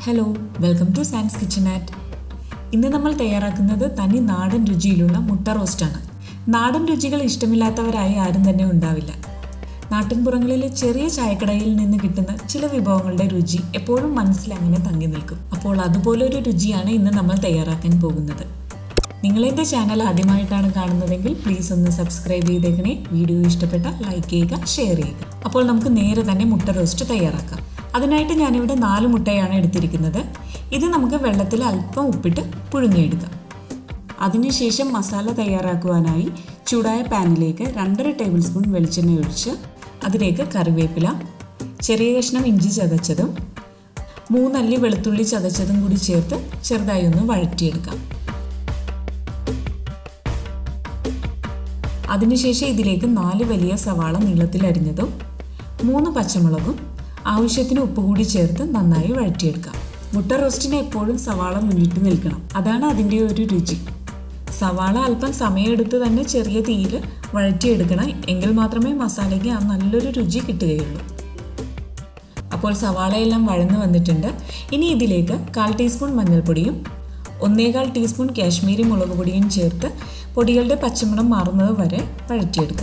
hello welcome to science kitchen at ഇന്ന് നമ്മൾ തയ്യാറാക്കുന്നത് തനി നാടൻ രുചിയിലുള്ള മുട്ട റോസ്റ്റാണ് നാടൻ രുചികൾ ഇഷ്ടമില്ലാത്തവരായി ആരും തന്നെ ഉണ്ടാവില്ല നാട്ടിൻപുറങ്ങളിലെ ചെറിയ ചായക്കടയിൽ നിന്ന് കിട്ടുന്ന ചില വിഭവങ്ങളുടെ രുചി എപ്പോഴും മനസ്സിൽ അങ്ങനെ തങ്ങി നിൽക്കും അപ്പോൾ അതുപോലൊരു രുചിയാണ് ഇന്ന് നമ്മൾ തയ്യാറാക്കാൻ പോകുന്നത് നിങ്ങളെൻ്റെ ചാനൽ ആദ്യമായിട്ടാണ് കാണുന്നതെങ്കിൽ പ്ലീസ് ഒന്ന് സബ്സ്ക്രൈബ് ചെയ്തേക്കണേ വീഡിയോ ഇഷ്ടപ്പെട്ട ലൈക്ക് ചെയ്യുക ഷെയർ ചെയ്യുക അപ്പോൾ നമുക്ക് നേരെ തന്നെ മുട്ട റോസ്റ്റ് തയ്യാറാക്കാം അതിനായിട്ട് ഞാനിവിടെ നാല് മുട്ടയാണ് എടുത്തിരിക്കുന്നത് ഇത് നമുക്ക് വെള്ളത്തിൽ അല്പം ഉപ്പിട്ട് പുഴുങ്ങിയെടുക്കാം അതിനുശേഷം മസാല തയ്യാറാക്കുവാനായി ചൂടായ പാനിലേക്ക് രണ്ടര ടേബിൾ സ്പൂൺ വെളിച്ചെണ്ണ ഒഴിച്ച് അതിലേക്ക് കറിവേപ്പില ചെറിയ കഷ്ണം ഇഞ്ചി ചതച്ചതും മൂന്നല്ലി വെളുത്തുള്ളി ചതച്ചതും കൂടി ചേർത്ത് ചെറുതായി ഒന്ന് വഴറ്റിയെടുക്കാം അതിനുശേഷം ഇതിലേക്ക് നാല് വലിയ സവാള നീളത്തിൽ അരിഞ്ഞതും മൂന്ന് പച്ചമുളകും ആവശ്യത്തിന് ഉപ്പ് കൂടി ചേർത്ത് നന്നായി വഴറ്റിയെടുക്കാം മുട്ട റോസ്റ്റിന് എപ്പോഴും സവാള മുന്നിട്ട് നിൽക്കണം അതാണ് അതിൻ്റെ ഒരു രുചി സവാള അല്പം സമയമെടുത്ത് തന്നെ ചെറിയ തീയിൽ വഴറ്റിയെടുക്കണം എങ്കിൽ മാത്രമേ മസാലയ്ക്ക് ആ നല്ലൊരു രുചി കിട്ടുകയുള്ളൂ അപ്പോൾ സവാളയെല്ലാം വഴന്നു വന്നിട്ടുണ്ട് ഇനി ഇതിലേക്ക് കാൽ ടീസ്പൂൺ മഞ്ഞൾപ്പൊടിയും ഒന്നേകാൽ ടീസ്പൂൺ കാശ്മീരി മുളക് പൊടിയും ചേർത്ത് പൊടികളുടെ പച്ചമണം മാറുന്നത് വരെ വഴറ്റിയെടുക്കാം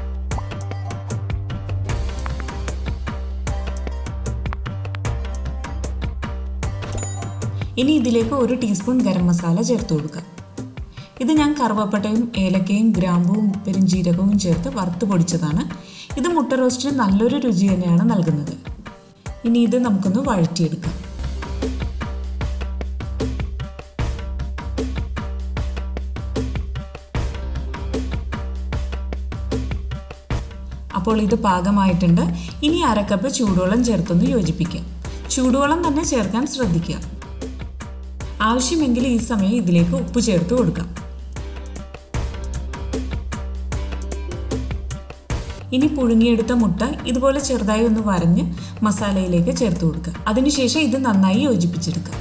ഇനി ഇതിലേക്ക് ഒരു ടീസ്പൂൺ ഗരം മസാല ചേർത്ത് കൊടുക്കാം ഇത് ഞാൻ കറുവപ്പട്ടയും ഏലക്കയും ഗ്രാമ്പുവും പെരുംജീരകവും ചേർത്ത് വറുത്ത് പൊടിച്ചതാണ് ഇത് മുട്ട റോസ്റ്റിന് നല്ലൊരു രുചി തന്നെയാണ് നൽകുന്നത് ഇനി ഇത് നമുക്കൊന്ന് വഴറ്റിയെടുക്കാം അപ്പോൾ ഇത് പാകമായിട്ടുണ്ട് ഇനി അരക്കപ്പ് ചൂടുവെള്ളം ചേർത്തൊന്ന് യോജിപ്പിക്കാം ചൂടുവെള്ളം തന്നെ ചേർക്കാൻ ശ്രദ്ധിക്കുക ആവശ്യമെങ്കിൽ ഈ സമയം ഇതിലേക്ക് ഉപ്പ് ചേർത്ത് കൊടുക്കാം ഇനി പുഴുങ്ങിയെടുത്ത മുട്ട ഇതുപോലെ ചെറുതായി ഒന്ന് വരഞ്ഞ് മസാലയിലേക്ക് ചേർത്ത് കൊടുക്കുക അതിനുശേഷം ഇത് നന്നായി യോജിപ്പിച്ചെടുക്കുക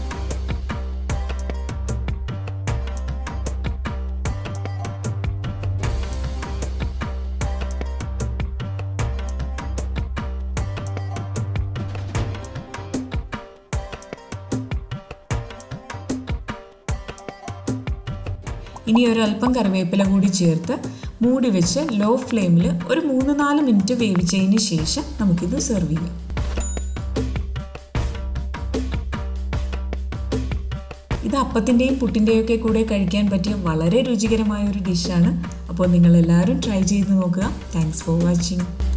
ഇനി ഒരല്പം കറിവേപ്പില കൂടി ചേർത്ത് മൂടി വെച്ച് ലോ ഫ്ലെയിമിൽ ഒരു മൂന്ന് നാല് മിനിറ്റ് വേവിച്ചതിന് ശേഷം നമുക്കിത് സെർവ് ചെയ്യാം ഇത് അപ്പത്തിൻ്റെയും പുട്ടിൻ്റെയും ഒക്കെ കൂടെ കഴിക്കാൻ പറ്റിയ വളരെ രുചികരമായ ഒരു ഡിഷാണ് അപ്പോൾ നിങ്ങൾ എല്ലാവരും ട്രൈ ചെയ്ത് നോക്കുക താങ്ക്സ് ഫോർ വാച്ചിങ്